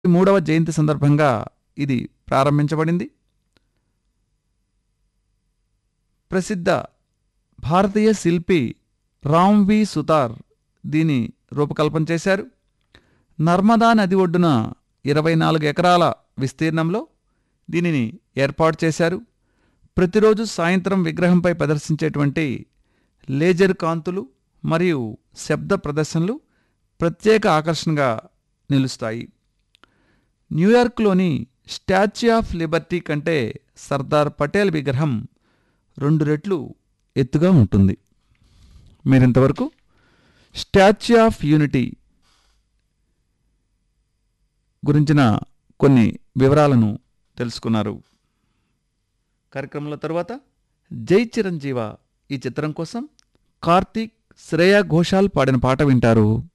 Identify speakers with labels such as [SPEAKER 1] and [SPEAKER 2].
[SPEAKER 1] మూడవ జయంతి సందర్భంగా ఇది ప్రారంభించబడింది ప్రసిద్ధ భారతీయ శిల్పి రామ్ వి సుతార్ దీని రూపకల్పన చేశారు నర్మదా నది ఒడ్డున ఇరవై నాలుగు ఎకరాల విస్తీర్ణంలో దీనిని ఏర్పాటు చేశారు ప్రతిరోజు సాయంత్రం విగ్రహంపై ప్రదర్శించేటువంటి లేజర్ కాంతులు మరియు శబ్ద ప్రదర్శనలు ప్రత్యేక ఆకర్షణగా నిలుస్తాయి న్యూయార్క్లోని స్టాచ్యూ ఆఫ్ లిబర్టీ కంటే సర్దార్ పటేల్ విగ్రహం రెండు రెట్లు ఎత్తుగా ఉంటుంది మీరింతవరకు స్టాచ్యూ ఆఫ్ యూనిటీ గురించిన కొన్ని వివరాలను తెలుసుకున్నారు కార్యక్రమంలో తరువాత జై చిరంజీవ ఈ చిత్రం కోసం కార్తీక్ శ్రేయా ఘోషాల్ పాడిన పాట వింటారు